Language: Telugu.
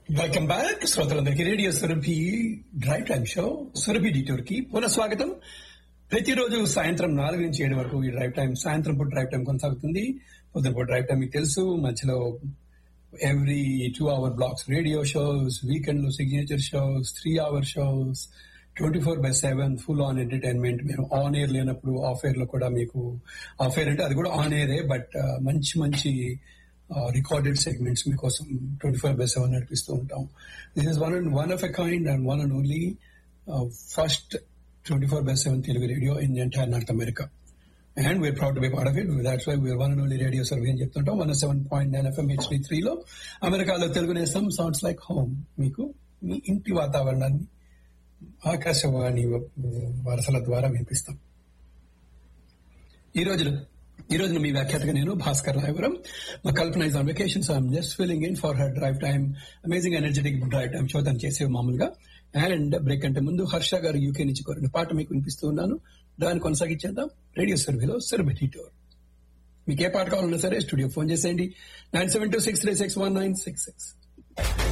వెల్కమ్ బ్యాక్ శ్రోతలందరికీ radio Surabhi drive time show Surabhi detour కి పునః స్వాగతం ప్రతిరోజు సాయంత్రం నాలుగు నుంచి ఏడు వరకు ఈ డ్రైవ్ టైం సాయంత్రం పూట డ్రైవ్ టైం కొనసాగుతుంది పొద్దున పూట డ్రైవ్ టైం మీకు తెలుసు మధ్యలో every two hour blocks radio shows weekend లో signature shows three hour shows twenty four by seven full on entertainment మేము ఆన్ ఎయిర్ లేనప్పుడు ఆఫ్ ఎయిర్ లో కూడా మీకు ఆఫ్ ఎయిర్ అంటే అది కూడా ఆన్ ఎయిరే బట్ మంచి మంచి రికార్డెడ్ సెగ్మెంట్స్ మీకోసం ట్వంటీ ఫోర్ బై సెవెన్ నడిపిస్తూ ఉంటాం this is one and one of a kind and one and only first twenty four by seven Telugu radio in entire North America and we're proud be part of it that's why we're one and only radio survey అని చెప్తుంటాం one seven point nine FM HD త్రీలో అమెరికాలో తెలుగు నేస్తాం సౌండ్స్ లైక్ హోమ్ మీకు మీ ఇంటి వాతావరణాన్ని ఆకాశవాణి వరసల ద్వారా వినిపిస్తాం ఈ రోజు ఈ రోజున మీ వ్యాఖ్యాతగా నేను భాస్కర్ రాయవరం మా Kalpana is on vacation so I'm just feeling in for her drive time amazing energetic drive time show తను చేసే మామూలుగా అండ్ బ్రేక్ అంటే ముందు హర్ష గారు యూకే నుంచి కోరిన పాట మీకు వినిపిస్తూ ఉన్నాను దాన్ని కొనసాగించేద్దాం రేడియో సర్వీలో సర్బెటీ టోర్ మీకు ఏ పాట కావాలన్నా సరే స్టూడియో ఫోన్ చేసేయండి nine seven two six three six one nine six six